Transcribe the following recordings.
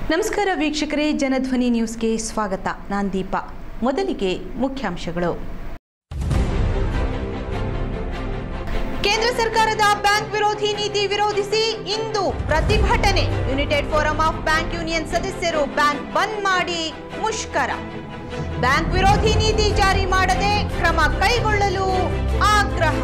ನಮಸ್ಕಾರ ವೀಕ್ಷಕರೇ ಜನಧ್ವನಿ ನ್ಯೂಸ್ಗೆ ಸ್ವಾಗತ ನಾನ್ ದೀಪಾ ಮೊದಲಿಗೆ ಮುಖ್ಯಾಂಶಗಳು ಕೇಂದ್ರ ಸರ್ಕಾರದ ಬ್ಯಾಂಕ್ ವಿರೋಧಿ ನೀತಿ ವಿರೋಧಿಸಿ ಇಂದು ಪ್ರತಿಭಟನೆ united forum of bank union ಸದಸ್ಯರು ಬ್ಯಾಂಕ್ ಬಂದ್ ಮಾಡಿ ಮುಷ್ಕರ ಬ್ಯಾಂಕ್ ವಿರೋಧಿ ನೀತಿ ಜಾರಿ ಮಾಡದೆ ಕ್ರಮ ಕೈಗೊಳ್ಳಲು ಆಗ್ರಹ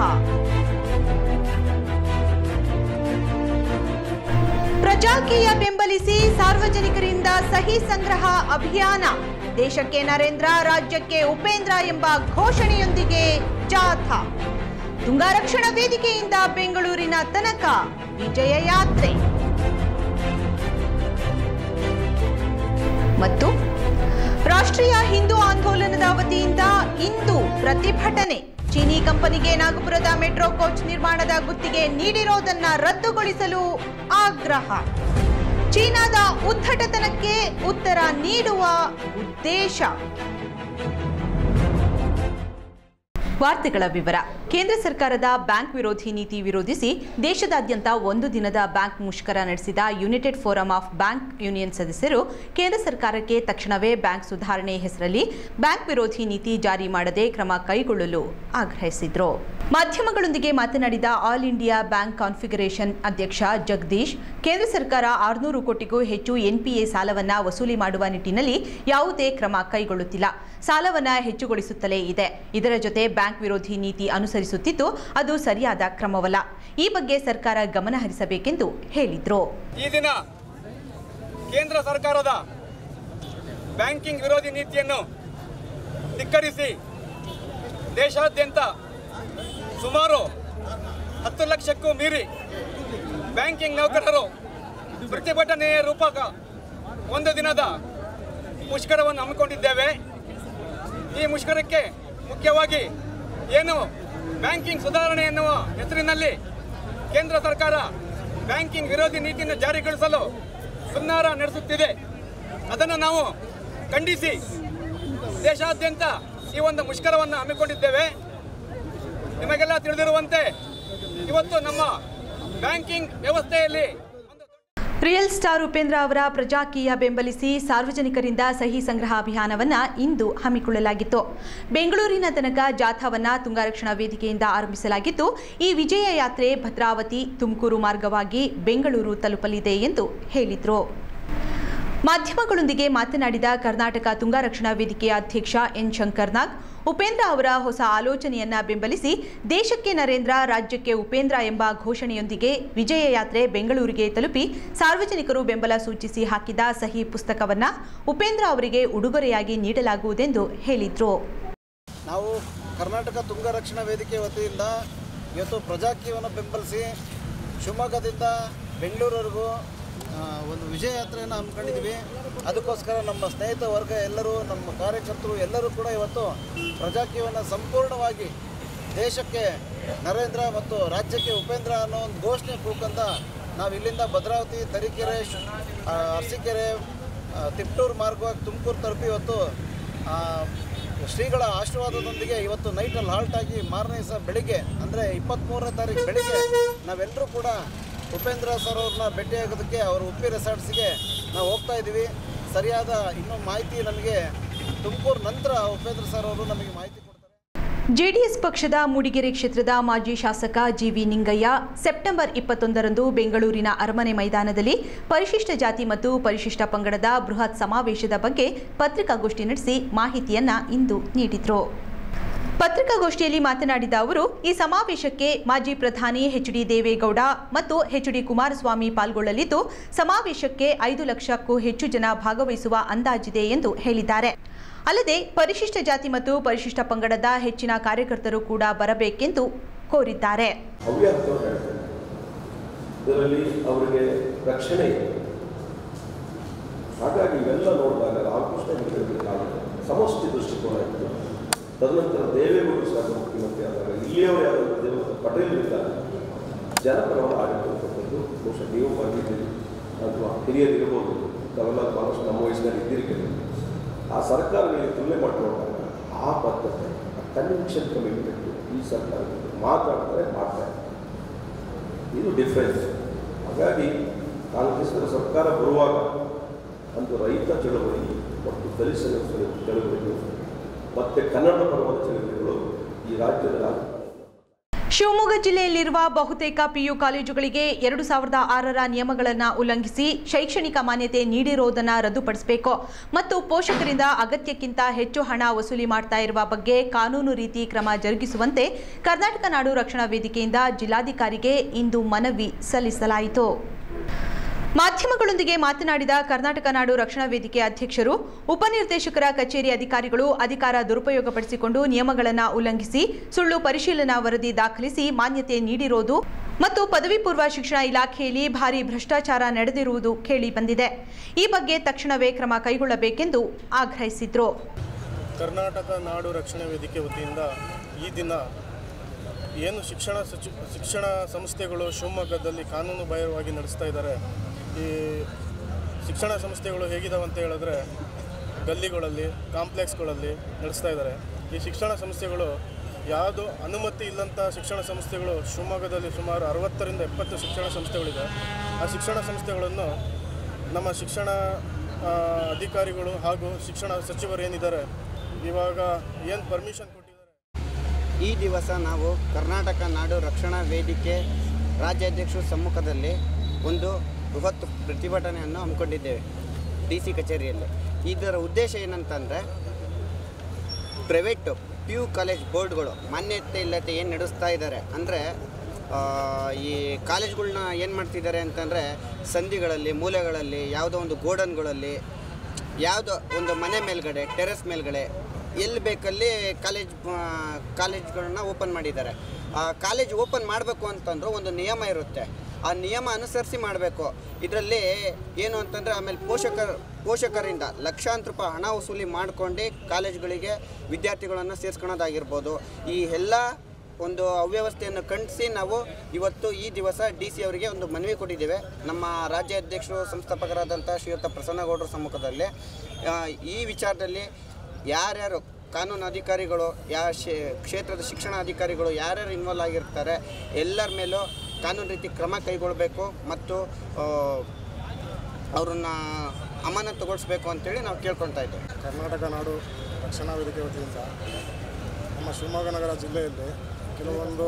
ಪ್ರಜಾಕೀಯ ಬೆಂಬಲಿಸಿ ಸಾರ್ವಜನಿಕರಿಂದ ಸಹಿ ಸಂಗ್ರಹ ಅಭಿಯಾನ ದೇಶಕ್ಕೆ ನರೇಂದ್ರ ರಾಜ್ಯಕ್ಕೆ ಉಪೇಂದ್ರ ಎಂಬ ಘೋಷಣೆಯೊಂದಿಗೆ ಜಾಥಾ ತುಂಗಾ ರಕ್ಷಣಾ ವೇದಿಕೆಯಿಂದ ಬೆಂಗಳೂರಿನ ತನಕ ವಿಜಯ ಯಾತ್ರೆ ಮತ್ತು ರಾಷ್ಟ್ರೀಯ ಹಿಂದೂ ಆಂದೋಲನದ ವತಿಯಿಂದ ಇಂದು ಪ್ರತಿಭಟನೆ ಚೀನಿ ಕಂಪನಿಗೆ ನಾಗಪುರದ ಮೆಟ್ರೋ ಕೋಚ್ ನಿರ್ಮಾಣದ ಗುತ್ತಿಗೆ ನೀಡಿರೋದನ್ನ ರದ್ದುಗೊಳಿಸಲು ಆಗ್ರಹ ಚೀನಾದ ಉದ್ದಟತನಕ್ಕೆ ಉತ್ತರ ನೀಡುವ ಉದ್ದೇಶ ವಾರ್ತೆಗಳ ವಿವರ ಕೇಂದ್ರ ಸರ್ಕಾರದ ಬ್ಯಾಂಕ್ ವಿರೋಧಿ ನೀತಿ ವಿರೋಧಿಸಿ ದೇಶದಾದ್ಯಂತ ಒಂದು ದಿನದ ಬ್ಯಾಂಕ್ ಮುಷ್ಕರ ನಡೆಸಿದ united forum of bank union ಸದಸ್ಯರು ಕೇಂದ್ರ ಸರ್ಕಾರಕ್ಕೆ ತಕ್ಷಣವೇ ಬ್ಯಾಂಕ್ ಸುಧಾರಣೆ ಹೆಸರಲ್ಲಿ ಬ್ಯಾಂಕ್ ವಿರೋಧಿ ನೀತಿ ಜಾರಿ ಮಾಡದೆ ಕ್ರಮ ಕೈಗೊಳ್ಳಲು ಆಗ್ರಹಿಸಿದರು ಮಾಧ್ಯಮಗಳೊಂದಿಗೆ ಮಾತನಾಡಿದ ಆಲ್ ಇಂಡಿಯಾ ಬ್ಯಾಂಕ್ ಕಾನ್ಫಿಗರೇಷನ್ ಅಧ್ಯಕ್ಷ ಜಗದೀಶ್ ಕೇಂದ್ರ ಸರ್ಕಾರ ಆರುನೂರು ಕೋಟಿಗೂ ಹೆಚ್ಚು ಎನ್ಪಿಎ ಸಾಲವನ್ನ ವಸೂಲಿ ಮಾಡುವ ನಿಟ್ಟಿನಲ್ಲಿ ಯಾವುದೇ ಕ್ರಮ ಕೈಗೊಳ್ಳುತ್ತಿಲ್ಲ ಸಾಲವನ್ನ ಹೆಚ್ಚುಗೊಳಿಸುತ್ತಲೇ ಇದೆ ಇದರ ಜೊತೆ ಬ್ಯಾಂಕ್ ವಿರೋಧಿ ನೀತಿ ಅನುಸರಿಸುತ್ತಿದ್ದು ಅದು ಸರಿಯಾದ ಕ್ರಮವಲ್ಲ ಈ ಬಗ್ಗೆ ಸರ್ಕಾರ ಗಮನ ಹರಿಸಬೇಕೆಂದು ಹೇಳಿದ್ರು ಈ ದಿನ ಕೇಂದ್ರ ಸರ್ಕಾರದ ಬ್ಯಾಂಕಿಂಗ್ ವಿರೋಧಿ ನೀತಿಯನ್ನು ಧಿಕ್ಕರಿಸಿ ದೇಶಾದ್ಯಂತ ಸುಮಾರು ಹತ್ತು ಲಕ್ಷಕ್ಕೂ ಮೀರಿ ಬ್ಯಾಂಕಿಂಗ್ ನೌಕರರು ಪ್ರತಿಭಟನೆಯ ರೂಪಕ ಒಂದು ದಿನದ ಮುಷ್ಕರವನ್ನು ಹಮ್ಮಿಕೊಂಡಿದ್ದೇವೆ ಈ ಮುಷ್ಕರಕ್ಕೆ ಮುಖ್ಯವಾಗಿ ಏನು ಬ್ಯಾಂಕಿಂಗ್ ಸುಧಾರಣೆ ಎನ್ನುವ ಹೆಸರಿನಲ್ಲಿ ಕೇಂದ್ರ ಸರ್ಕಾರ ಬ್ಯಾಂಕಿಂಗ್ ವಿರೋಧಿ ನೀತಿಯನ್ನು ಜಾರಿಗೊಳಿಸಲು ಹುನ್ನಾರ ನಡೆಸುತ್ತಿದೆ ಅದನ್ನು ನಾವು ಖಂಡಿಸಿ ದೇಶಾದ್ಯಂತ ಈ ಒಂದು ಮುಷ್ಕರವನ್ನು ಹಮ್ಮಿಕೊಂಡಿದ್ದೇವೆ ನಿಮಗೆಲ್ಲ ತಿಳಿದಿರುವಂತೆ ಇವತ್ತು ನಮ್ಮ ಬ್ಯಾಂಕಿಂಗ್ ವ್ಯವಸ್ಥೆಯಲ್ಲಿ ಒಂದು ರಿಯಲ್ ಸ್ಟಾರ್ ಉಪೇಂದ್ರ ಅವರ ಪ್ರಜಾಕೀಯ ಬೆಂಬಲಿಸಿ ಸಾರ್ವಜನಿಕರಿಂದ ಸಹಿ ಸಂಗ್ರಹ ಅಭಿಯಾನವನ್ನ ಇಂದು ಹಮ್ಮಿಕೊಳ್ಳಲಾಗಿತ್ತು ಬೆಂಗಳೂರಿನ ತನಕ ಜಾಥಾವನ್ನ ತುಂಗಾ ರಕ್ಷಣಾ ವೇದಿಕೆಯಿಂದ ಆರಂಭಿಸಲಾಗಿದ್ದು ಈ ವಿಜಯ ಯಾತ್ರೆ ಭದ್ರಾವತಿ ತುಮಕೂರು ಮಾರ್ಗವಾಗಿ ಬೆಂಗಳೂರು ತಲುಪಲಿದೆ ಎಂದು ಹೇಳಿದರು ಮಾಧ್ಯಮಗಳೊಂದಿಗೆ ಮಾತನಾಡಿದ ಕರ್ನಾಟಕ ತುಂಗಾ ರಕ್ಷಣಾ ವೇದಿಕೆಯ ಅಧ್ಯಕ್ಷ ಎನ್ ಶಂಕರ್ನಾಗ್ ಉಪೇಂದ್ರ ಅವರ ಹೊಸ ಆಲೋಚನೆಯನ್ನ ಬೆಂಬಲಿಸಿ ದೇಶಕ್ಕೆ ನರೇಂದ್ರ ರಾಜ್ಯಕ್ಕೆ ಉಪೇಂದ್ರ ಎಂಬ ಘೋಷಣೆಯೊಂದಿಗೆ ವಿಜಯ ಯಾತ್ರೆ ಬೆಂಗಳೂರಿಗೆ ತಲುಪಿ ಸಾರ್ವಜನಿಕರು ಬೆಂಬಲ ಸೂಚಿಸಿ ಹಾಕಿದ ಸಹಿ ಪುಸ್ತಕವನ್ನ ಉಪೇಂದ್ರ ಅವರಿಗೆ ಉಡುಗೊರೆಯಾಗಿ ನೀಡಲಾಗುವುದೆಂದು ಹೇಳಿದ್ರು ನಾವು ಕರ್ನಾಟಕ ತುಂಗ ರಕ್ಷಣಾ ವೇದಿಕೆ ವತಿಯಿಂದ ಇವತ್ತು ಪ್ರಜಾಕೀಯವನ್ನು ಬೆಂಬಲಿಸಿ ಶಿವಮೊಗ್ಗದಿಂದ ಬೆಂಗಳೂರವರೆಗೂ ಆ, ಒಂದು ವಿಜಯ ಯಾತ್ರೆಯನ್ನು ಹಮ್ಮಿಕೊಂಡಿದ್ದೀವಿ ಅದಕ್ಕೋಸ್ಕರ ನಮ್ಮ ಸ್ನೇಹಿತ ವರ್ಗ ಎಲ್ಲರೂ ನಮ್ಮ ಕಾರ್ಯಕರ್ತರು ಎಲ್ಲರೂ ಕೂಡ ಇವತ್ತು ಪ್ರಜಾಕೀಯವನ್ನು ಸಂಪೂರ್ಣವಾಗಿ ದೇಶಕ್ಕೆ ನರೇಂದ್ರ ಮತ್ತು ರಾಜ್ಯಕ್ಕೆ ಉಪೇಂದ್ರ ಅನ್ನೋ ಒಂದು ಘೋಷಣೆ ಕೂಕಂತ ನಾವು ಇಲ್ಲಿಂದ ಭದ್ರಾವತಿ ತರೀಕೆರೆ ಶ್- ಆ, ಅರಸೀಕೆರೆ ಆ, ತಿಪ್ಟೂರು ಮಾರ್ಗವಾಗಿ ತುಮಕೂರು ತಲುಪಿ ಇವತ್ತು ಆ, ಶ್ರೀಗಳ ಆಶೀರ್ವಾದದೊಂದಿಗೆ ಇವತ್ತು ನೈಟಲ್ಲಿ ಹಾಲ್ಟ್ ಆಗಿ ಮಾರನೇ ದಿವಸ ಬೆಳಿಗ್ಗೆ ಅಂದರೆ ಇಪ್ಪತ್ತ್ಮೂರನೇ ತಾರೀಕು ಬೆಳಿಗ್ಗೆ ನಾವೆಲ್ಲರೂ ಕೂಡ ಉಪೇಂದ್ರ ಸರ್ ಅವ್ರನ್ನ ಭೇಟಿಯಾಗೋದಕ್ಕೆ ಅವ್ರ ಉಪ್ಪಿ ರೆಸಾರ್ಟ್ಸ್ಗೆ ನಾವು ಹೋಗ್ತಾ ಇದ್ದೀವಿ ಸರಿಯಾದ ಇನ್ನೂ ಮಾಹಿತಿ ನಮಗೆ ತುಮಕೂರು ನಂತರ ಉಪೇಂದ್ರ ಸರ್ ಅವರು ನಮಗೆ ಮಾಹಿತಿ ಕೊಡ್ತಾರೆ ಜೆಡಿಎಸ್ ಪಕ್ಷದ ಮೂಡಿಗೆರೆ ಕ್ಷೇತ್ರದ ಮಾಜಿ ಶಾಸಕ ಜಿವಿ ನಿಂಗಯ್ಯ ಸೆಪ್ಟೆಂಬರ್ ಇಪ್ಪತ್ತೊಂದರಂದು ಬೆಂಗಳೂರಿನ ಅರಮನೆ ಮೈದಾನದಲ್ಲಿ ಪರಿಶಿಷ್ಟ ಜಾತಿ ಮತ್ತು ಪರಿಶಿಷ್ಟ ಪಂಗಡದ ಬೃಹತ್ ಸಮಾವೇಶದ ಬಗ್ಗೆ ಪತ್ರಿಕಾಗೋಷ್ಠಿ ನಡೆಸಿ ಮಾಹಿತಿಯನ್ನ ಇಂದು ನೀಡಿದರು ಪತ್ರಿಕಾಗೋಷ್ಠಿಯಲ್ಲಿ ಮಾತನಾಡಿದ ಅವರು ಈ ಸಮಾವೇಶಕ್ಕೆ ಮಾಜಿ ಪ್ರಧಾನಿ ಎಚ್ ಡಿ ದೇವೇಗೌಡ ಮತ್ತು ಎಚ್ ಡಿ ಕುಮಾರಸ್ವಾಮಿ ಪಾಲ್ಗೊಳ್ಳಲಿದ್ದು ಸಮಾವೇಶಕ್ಕೆ ಐದು ಲಕ್ಷಕ್ಕೂ ಹೆಚ್ಚು ಜನ ಭಾಗವಹಿಸುವ ಅಂದಾಜಿದೆ ಎಂದು ಹೇಳಿದ್ದಾರೆ ಅಲ್ಲದೆ ಪರಿಶಿಷ್ಟ ಜಾತಿ ಮತ್ತು ಪರಿಶಿಷ್ಟ ಪಂಗಡದ ಹೆಚ್ಚಿನ ಕಾರ್ಯಕರ್ತರು ಕೂಡ ಬರಬೇಕೆಂದು ಕೋರಿದ್ದಾರೆ ಹವ್ಯಾಸ ಹೇಳ್ತಾರೆ ಇದರಲ್ಲಿ ಅವರಿಗೆ ರಕ್ಷಣೆ ಇದೆ ಹಾಗಾಗಿ ಇವೆಲ್ಲ ನೋಡಿದಾಗ ರಾಮಕೃಷ್ಣ ಹೇಳಬೇಕಾಗುತ್ತೆ ಸಮಷ್ಟಿ ದೃಷ್ಟಿಕೋನ ಇತ್ತು ತದನಂತರ ದೇವೇಗೌಡರು ಸಹ ಮುಖ್ಯಮಂತ್ರಿ ಆದಾಗ ಇಲ್ಲಿಯವರು ಯಾರು ದೇವ ಪಟೇಲ್ ಇದ್ದಾರೆ ಜನಪರವಾದ ಆಡಳಿತ ಕೊಟ್ಟದ್ದು ಬಹುಶಃ ನೀವು ಬಂದಿದ್ದೀರಿ ಅಥವಾ ಹಿರಿಯರಿರ್ಬೋದು ತಾವೆಲ್ಲ ಭಾಳಷ್ಟು ನಮ್ಮ ವಯಸ್ಸಿನಲ್ಲಿ ಇದ್ದೀರಿ ಕೆಲವು. ಆ ಸರ್ಕಾರಗಳಿಗೆ ತುಲನೆ ಮಾಡಿ ನೋಡಿದಾಗ ಆ ಪದ್ಧತಿ ಕನ್ವೆನ್ಷನ್ ಕಮಿಟ್ಮೆಂಟ್ ಈ ಸರ್ಕಾರ ಮಾತಾಡ್ತಾರೆ ಮಾಡ್ತಾರೆ ಇದು ಡಿಫ್ರೆನ್ಸ್ ಹಾಗಾಗಿ ಕಾಂಗ್ರೆಸ್ನ ಸರ್ಕಾರ ಬರುವಾಗ ಅಂದು ರೈತ ಚಳವಳಿ ಮತ್ತು ದಲಿತ ಸಂಘರ್ಷ ಚಳವಳಿಗಳು ಮತ್ತು ಕನ್ನಡ ಪರವಾದ ಚಳವಳಿಗಳು ಈ ರಾಜ್ಯದ ರಾಜಕಾರಣ ಶಿವಮೊಗ್ಗ ಜಿಲ್ಲೆಯಲ್ಲಿರುವ ಬಹುತೇಕ ಪಿಯು ಕಾಲೇಜುಗಳಿಗೆ ಎರಡು ಸಾವಿರದ ಆರರ ನಿಯಮಗಳನ್ನು ಉಲ್ಲಂಘಿಸಿ ಶೈಕ್ಷಣಿಕ ಮಾನ್ಯತೆ ನೀಡಿರುವುದನ್ನು ರದ್ದುಪಡಿಸಬೇಕು ಮತ್ತು ಪೋಷಕರಿಂದ ಅಗತ್ಯಕ್ಕಿಂತ ಹೆಚ್ಚು ಹಣ ವಸೂಲಿ ಮಾಡ್ತಾ ಇರುವ ಬಗ್ಗೆ ಕಾನೂನು ರೀತಿ ಕ್ರಮ ಜರುಗಿಸುವಂತೆ ಕರ್ನಾಟಕ ನಾಡು ರಕ್ಷಣಾ ವೇದಿಕೆಯಿಂದ ಜಿಲ್ಲಾಧಿಕಾರಿಗೆ ಇಂದು ಮನವಿ ಸಲ್ಲಿಸಲಾಯಿತು ಮಾಧ್ಯಮಗಳೊಂದಿಗೆ ಮಾತನಾಡಿದ ಕರ್ನಾಟಕ ನಾಡು ರಕ್ಷಣಾ ವೇದಿಕೆ ಅಧ್ಯಕ್ಷರು ಉಪನಿರ್ದೇಶಕರ ಕಚೇರಿ ಅಧಿಕಾರಿಗಳು ಅಧಿಕಾರ ದುರುಪಯೋಗಪಡಿಸಿಕೊಂಡು ನಿಯಮಗಳನ್ನು ಉಲ್ಲಂಘಿಸಿ ಸುಳ್ಳು ಪರಿಶೀಲನಾ ವರದಿ ದಾಖಲಿಸಿ ಮಾನ್ಯತೆ ನೀಡಿರೋದು ಮತ್ತು ಪದವಿ ಪೂರ್ವ ಶಿಕ್ಷಣ ಇಲಾಖೆಯಲ್ಲಿ ಭಾರಿ ಭ್ರಷ್ಟಾಚಾರ ನಡೆದಿರುವುದು ಕೇಳಿ ಬಂದಿದೆ ಈ ಬಗ್ಗೆ ತಕ್ಷಣವೇ ಕ್ರಮ ಕೈಗೊಳ್ಳಬೇಕೆಂದು ಆಗ್ರಹಿಸಿದ್ರು ಕರ್ನಾಟಕ ನಾಡು ರಕ್ಷಣಾ ವೇದಿಕೆ ವತಿಯಿಂದ ಈ ದಿನ ಏನು ಶಿಕ್ಷಣ ಸಚಿ ಶಿಕ್ಷಣ ಸಂಸ್ಥೆಗಳು ಶಿವಮೊಗ್ಗದಲ್ಲಿ ಕಾನೂನು ಬಾಹಿರವಾಗಿ ನಡೆಸ್ತಾ ಇದ್ದಾರೆ ಈ ಶಿಕ್ಷಣ ಸಂಸ್ಥೆಗಳು ಹೇಗಿದಾವೆ ಅಂತ ಹೇಳಿದ್ರೆ ಗಲ್ಲಿಗಳಲ್ಲಿ ಕಾಂಪ್ಲೆಕ್ಸ್ಗಳಲ್ಲಿ ನಡೆಸ್ತಾ ಇದ್ದಾರೆ ಈ ಶಿಕ್ಷಣ ಸಂಸ್ಥೆಗಳು ಯಾವುದು ಅನುಮತಿ ಇಲ್ಲಂಥ ಶಿಕ್ಷಣ ಸಂಸ್ಥೆಗಳು ಶಿವಮೊಗ್ಗದಲ್ಲಿ ಸುಮಾರು ಅರವತ್ತರಿಂದ ಎಪ್ಪತ್ತು ಶಿಕ್ಷಣ ಸಂಸ್ಥೆಗಳಿದೆ ಆ ಶಿಕ್ಷಣ ಸಂಸ್ಥೆಗಳನ್ನು ನಮ್ಮ ಶಿಕ್ಷಣ ಆ, ಅಧಿಕಾರಿಗಳು ಹಾಗೂ ಶಿಕ್ಷಣ ಸಚಿವರು ಏನಿದ್ದಾರೆ ಇವಾಗ ಏನು ಪರ್ಮಿಷನ್ ಕೊಟ್ಟಿದ್ದಾರೆ ಈ ದಿವಸ ನಾವು ಕರ್ನಾಟಕ ನಾಡು ರಕ್ಷಣಾ ವೇದಿಕೆ ರಾಜ್ಯಾಧ್ಯಕ್ಷರ ಸಮ್ಮುಖದಲ್ಲಿ ಒಂದು ಬೃಹತ್ ಪ್ರತಿಭಟನೆಯನ್ನು ಹಮ್ಮಿಕೊಂಡಿದ್ದೇವೆ ಡಿ ಸಿ ಕಚೇರಿಯಲ್ಲಿ ಇದರ ಉದ್ದೇಶ ಏನಂತಂದರೆ ಪ್ರೈವೇಟು ಪಿ ಯು ಕಾಲೇಜ್ ಬೋರ್ಡ್ಗಳು ಮಾನ್ಯತೆ ಇಲ್ಲದೆ ಏನು ನಡೆಸ್ತಾ ಇದ್ದಾರೆ ಅಂದರೆ ಈ ಕಾಲೇಜ್ಗಳ್ನ ಏನು ಮಾಡ್ತಿದ್ದಾರೆ ಅಂತಂದರೆ ಸಂಧಿಗಳಲ್ಲಿ ಮೂಲೆಗಳಲ್ಲಿ ಯಾವುದೋ ಒಂದು ಗೋಡನ್ಗಳಲ್ಲಿ ಯಾವುದೋ ಒಂದು ಮನೆ ಮೇಲ್ಗಡೆ ಟೆರೆಸ್ ಮೇಲ್ಗಡೆ ಎಲ್ಲಿ ಬೇಕಲ್ಲಿ ಕಾಲೇಜ್ ಕಾಲೇಜ್ಗಳನ್ನ ಓಪನ್ ಮಾಡಿದ್ದಾರೆ ಆ ಕಾಲೇಜ್ ಓಪನ್ ಮಾಡಬೇಕು ಅಂತಂದ್ರೂ ಒಂದು ನಿಯಮ ಇರುತ್ತೆ ಆ ನಿಯಮ ಅನುಸರಿಸಿ ಮಾಡಬೇಕು ಇದರಲ್ಲಿ ಏನು ಅಂತಂದರೆ ಆಮೇಲೆ ಪೋಷಕರ ಪೋಷಕರಿಂದ ಲಕ್ಷಾಂತರ ರೂಪಾಯಿ ಹಣ ವಸೂಲಿ ಮಾಡ್ಕೊಂಡು ಕಾಲೇಜ್ಗಳಿಗೆ ವಿದ್ಯಾರ್ಥಿಗಳನ್ನು ಸೇರಿಸ್ಕೊಳೋದಾಗಿರ್ಬೋದು ಈ ಎಲ್ಲ ಒಂದು ಅವ್ಯವಸ್ಥೆಯನ್ನು ಖಂಡಿಸಿ ನಾವು ಇವತ್ತು ಈ ದಿವಸ ಡಿ ಸಿ ಅವರಿಗೆ ಒಂದು ಮನವಿ ಕೊಟ್ಟಿದ್ದೇವೆ ನಮ್ಮ ರಾಜ್ಯಾಧ್ಯಕ್ಷರು ಸಂಸ್ಥಾಪಕರಾದಂಥ ಶ್ರೀಯುತ ಪ್ರಸನ್ನಗೌಡರ ಸಮ್ಮುಖದಲ್ಲಿ ಆ, ಈ ವಿಚಾರದಲ್ಲಿ ಯಾರ್ಯಾರು ಕಾನೂನು ಅಧಿಕಾರಿಗಳು ಯಾ ಶೇ- ಕ್ಷೇತ್ರದ ಶಿಕ್ಷಣ ಅಧಿಕಾರಿಗಳು ಯಾರ್ಯಾರು ಇನ್ವಾಲ್ವ್ ಆಗಿರ್ತಾರೆ ಎಲ್ಲರ ಮೇಲೂ ಕಾನೂನು ರೀತಿ ಕ್ರಮ ಕೈಗೊಳ್ಳಬೇಕು ಮತ್ತು ಆ, ಅವ್ರನ್ನ ಅಮಾನತುಗೊಳಿಸ್ಬೇಕು ಅಂತೇಳಿ ನಾವು ಕೇಳ್ಕೊತಾ ಇದ್ದೇವೆ ಕರ್ನಾಟಕ ನಾಡು ರಕ್ಷಣಾ ವೇದಿಕೆ ವತಿಯಿಂದ ನಮ್ಮ ಶಿವಮೊಗ್ಗ ನಗರ ಜಿಲ್ಲೆಯಲ್ಲಿ ಕೆಲವೊಂದು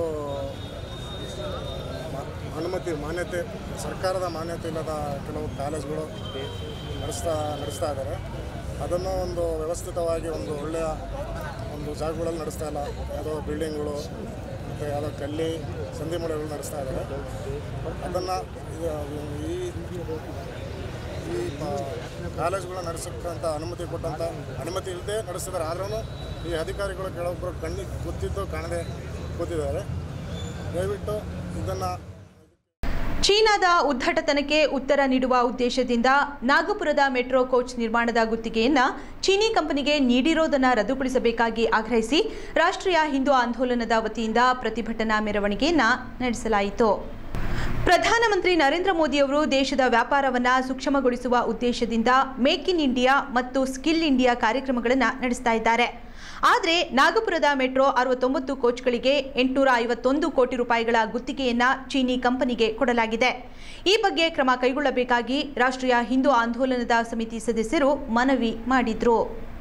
ಮ- ಅನುಮತಿ ಮಾನ್ಯತೆ ಸರ್ಕಾರದ ಮಾನ್ಯತೆ ಇಲ್ಲದ ಕೆಲವು ಕಾಲೇಜ್ಗಳು ನಡೆಸ್ತಾ ನಡೆಸ್ತಾ ಇದ್ದಾರೆ ಅದನ್ನು ಒಂದು ವ್ಯವಸ್ಥಿತವಾಗಿ ಒಂದು ಒಳ್ಳೆಯ ಒಂದು ಜಾಗಗಳಲ್ಲಿ ನಡೆಸ್ತಾ ಇಲ್ಲ ಯಾವುದೋ ಬಿಲ್ಡಿಂಗ್ಗಳು ಮತ್ತು ಯಾವುದೋ ಕಲ್ಲಿ ಸಂಧಿ ಮೂಲೆಗಳು ನಡೆಸ್ತಾ ಇದ್ದಾರೆ ಅದನ್ನು ಈ ಈ ಕಾಲೇಜುಗಳನ್ನ ನಡೆಸಕ್ಕಂಥ ಅನುಮತಿ ಕೊಟ್ಟಂಥ ಅನುಮತಿ ಇಲ್ಲದೆ ನಡೆಸ್ತಿದ್ದಾರೆ ಆದ್ರೂ ಈ ಅಧಿಕಾರಿಗಳು ಕೆಲವೊಬ್ಬರು ಕಣ್ಣಿಗೆ ಗೊತ್ತಿದ್ದು ಕಾಣದೆ ಕೂತಿದ್ದಾರೆ ದಯವಿಟ್ಟು ಇದನ್ನು ಚೀನಾದ ಉದ್ದಟತನಕ್ಕೆ ಉತ್ತರ ನೀಡುವ ಉದ್ದೇಶದಿಂದ ನಾಗಪುರದ ಮೆಟ್ರೋ ಕೋಚ್ ನಿರ್ಮಾಣದ ಗುತ್ತಿಗೆಯನ್ನ ಚೀನಿ ಕಂಪನಿಗೆ ನೀಡಿರೋದನ್ನು ರದ್ದುಪಡಿಸಬೇಕಾಗಿ ಆಗ್ರಹಿಸಿ ರಾಷ್ಟ್ರೀಯ ಹಿಂದೂ ಆಂದೋಲನದ ವತಿಯಿಂದ ಪ್ರತಿಭಟನಾ ಮೆರವಣಿಗೆಯನ್ನ ನಡೆಸಲಾಯಿತು ಪ್ರಧಾನಮಂತ್ರಿ ನರೇಂದ್ರ ಮೋದಿಯವರು ದೇಶದ ವ್ಯಾಪಾರವನ್ನ ಸೂಕ್ಷ್ಮಗೊಳಿಸುವ ಉದ್ದೇಶದಿಂದ ಮೇಕ್ ಇನ್ ಇಂಡಿಯಾ ಮತ್ತು ಸ್ಕಿಲ್ ಇಂಡಿಯಾ ಕಾರ್ಯಕ್ರಮಗಳನ್ನು ನಡೆಸ್ತಾ ಇದ್ದಾರೆ ಆದರೆ ನಾಗಪುರದ ಮೆಟ್ರೋ ಅರವತ್ತೊಂಬತ್ತು ಕೋಚ್ಗಳಿಗೆ ಎಂಟುನೂರ ಐವತ್ತೊಂದು ಕೋಟಿ ರೂಪಾಯಿಗಳ ಗುತ್ತಿಗೆಯನ್ನ ಚೀನಿ ಕಂಪನಿಗೆ ಕೊಡಲಾಗಿದೆ ಈ ಬಗ್ಗೆ ಕ್ರಮ ಕೈಗೊಳ್ಳಬೇಕಾಗಿ ರಾಷ್ಟ್ರೀಯ ಹಿಂದೂ ಆಂದೋಲನದ ಸಮಿತಿ ಸದಸ್ಯರು ಮನವಿ ಮಾಡಿದ್ರು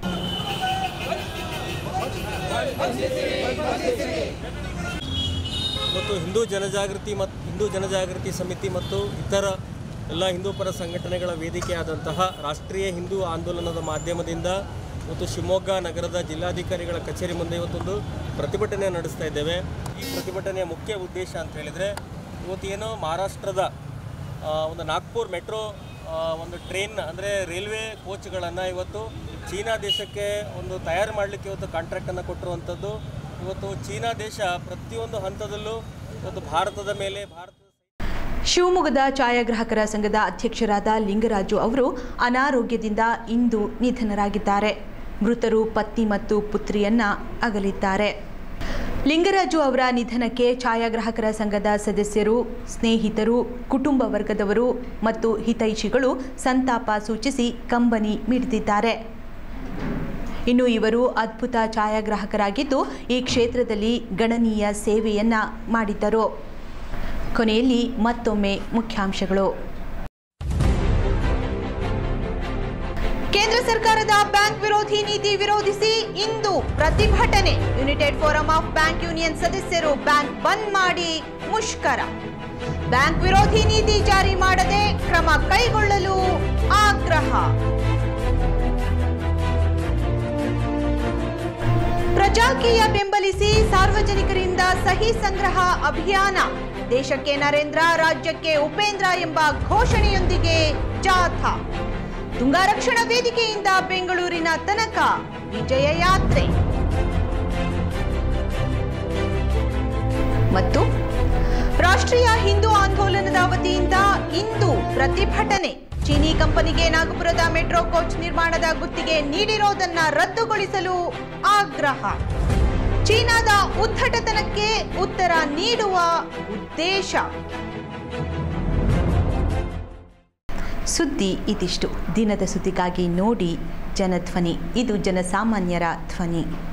ಮತ್ತು ಹಿಂದೂ ಜನಜಾಗೃತಿ ಮತ್ತು ಹಿಂದೂ ಜನಜಾಗೃತಿ ಸಮಿತಿ ಮತ್ತು ಇತರ ಎಲ್ಲ ಹಿಂದೂ ಪರ ಸಂಘಟನೆಗಳ ವೇದಿಕೆಯಾದಂತಹ ರಾಷ್ಟ್ರೀಯ ಹಿಂದೂ ಆಂದೋಲನದ ಮಾಧ್ಯಮದಿಂದ ಮತ್ತು ಶಿವಮೊಗ್ಗ ನಗರದ ಜಿಲ್ಲಾಧಿಕಾರಿಗಳ ಕಚೇರಿ ಮುಂದೆ ಇವತ್ತೊಂದು ಪ್ರತಿಭಟನೆ ನಡೆಸ್ತಾ ಇದ್ದೇವೆ ಈ ಪ್ರತಿಭಟನೆಯ ಮುಖ್ಯ ಉದ್ದೇಶ ಅಂತ ಹೇಳಿದರೆ ಇವತ್ತೇನೋ ಮಹಾರಾಷ್ಟ್ರದ ಆ, ಒಂದು ನಾಗ್ಪುರ್ ಮೆಟ್ರೋ ಆ, ಒಂದು ಟ್ರೈನ್ ಅಂದರೆ ರೈಲ್ವೆ ಕೋಚ್ಗಳನ್ನು ಇವತ್ತು ಚೀನಾ ದೇಶಕ್ಕೆ ಒಂದು ತಯಾರು ಮಾಡಲಿಕ್ಕೆ ಇವತ್ತು ಕಾಂಟ್ರಾಕ್ಟನ್ನು ಕೊಟ್ಟಿರುವಂಥದ್ದು ಇವತ್ತು ಚೀನಾ ದೇಶ ಪ್ರತಿಯೊಂದು ಹಂತದಲ್ಲೂ ಇವತ್ತು ಭಾರತದ ಮೇಲೆ ಭಾರತದ ಶಿವಮೊಗ್ಗದ ಛಾಯಾಗ್ರಾಹಕರ ಸಂಘದ ಅಧ್ಯಕ್ಷರಾದ ಲಿಂಗರಾಜು ಅವರು ಅನಾರೋಗ್ಯದಿಂದ ಇಂದು ನಿಧನರಾಗಿದ್ದಾರೆ ಮೃತರು ಪತ್ನಿ ಮತ್ತು ಪುತ್ರಿಯನ್ನ ಅಗಲಿದ್ದಾರೆ ಲಿಂಗರಾಜು ಅವರ ನಿಧನಕ್ಕೆ ಛಾಯಾಗ್ರಾಹಕರ ಸಂಘದ ಸದಸ್ಯರು ಸ್ನೇಹಿತರು ಕುಟುಂಬ ವರ್ಗದವರು ಮತ್ತು ಹಿತೈಷಿಗಳು ಸಂತಾಪ ಸೂಚಿಸಿ ಕಂಬನಿ ಮಿಡಿದಿದ್ದಾರೆ ಇನ್ನು ಇವರು ಅದ್ಭುತ ಛಾಯಾಗ್ರಾಹಕರಾಗಿದ್ದು ಈ ಕ್ಷೇತ್ರದಲ್ಲಿ ಗಣನೀಯ ಸೇವೆಯನ್ನ ಮಾಡಿದ್ದರು ಕೊನೆಯಲ್ಲಿ ಮತ್ತೊಮ್ಮೆ ಮುಖ್ಯಾಂಶಗಳು ಸರ್ಕಾರದ ಬ್ಯಾಂಕ್ ವಿರೋಧಿ ನೀತಿ ವಿರೋಧಿಸಿ ಇಂದು ಪ್ರತಿಭಟನೆ united forum of bank union ಸದಸ್ಯರು ಬ್ಯಾಂಕ್ ಬಂದ್ ಮಾಡಿ ಮುಷ್ಕರ ಬ್ಯಾಂಕ್ ವಿರೋಧಿ ನೀತಿ ಜಾರಿ ಮಾಡದೆ ಕ್ರಮ ಕೈಗೊಳ್ಳಲು ಆಗ್ರಹ ಪ್ರಜಾಕೀಯ ಬೆಂಬಲಿಸಿ ಸಾರ್ವಜನಿಕರಿಂದ ಸಹಿ ಸಂಗ್ರಹ ಅಭಿಯಾನ ದೇಶಕ್ಕೆ ನರೇಂದ್ರ ರಾಜ್ಯಕ್ಕೆ ಉಪೇಂದ್ರ ಎಂಬ ಘೋಷಣೆಯೊಂದಿಗೆ ಜಾಥಾ ತುಂಗಾರಕ್ಷಣಾ ವೇದಿಕೆಯಿಂದ ಬೆಂಗಳೂರಿನ ತನಕ ವಿಜಯ ಯಾತ್ರೆ ಮತ್ತು ರಾಷ್ಟ್ರೀಯ ಹಿಂದೂ ಆಂದೋಲನದ ವತಿಯಿಂದ ಇಂದು ಪ್ರತಿಭಟನೆ ಚೀನಿ ಕಂಪನಿಗೆ ನಾಗಪುರದ ಮೆಟ್ರೋ ಕೋಚ್ ನಿರ್ಮಾಣದ ಗುತ್ತಿಗೆ ನೀಡಿರೋದನ್ನ ರದ್ದುಗೊಳಿಸಲು ಆಗ್ರಹ ಚೀನಾದ ಉದ್ದಟತನಕ್ಕೆ ಉತ್ತರ ನೀಡುವ ಉದ್ದೇಶ ಸುದ್ದಿ ಇದಿಷ್ಟು ದಿನದ ಸುದ್ದಿಗಾಗಿ ನೋಡಿ ಜನಧ್ವನಿ ಇದು ಜನಸಾಮಾನ್ಯರ ಧ್ವನಿ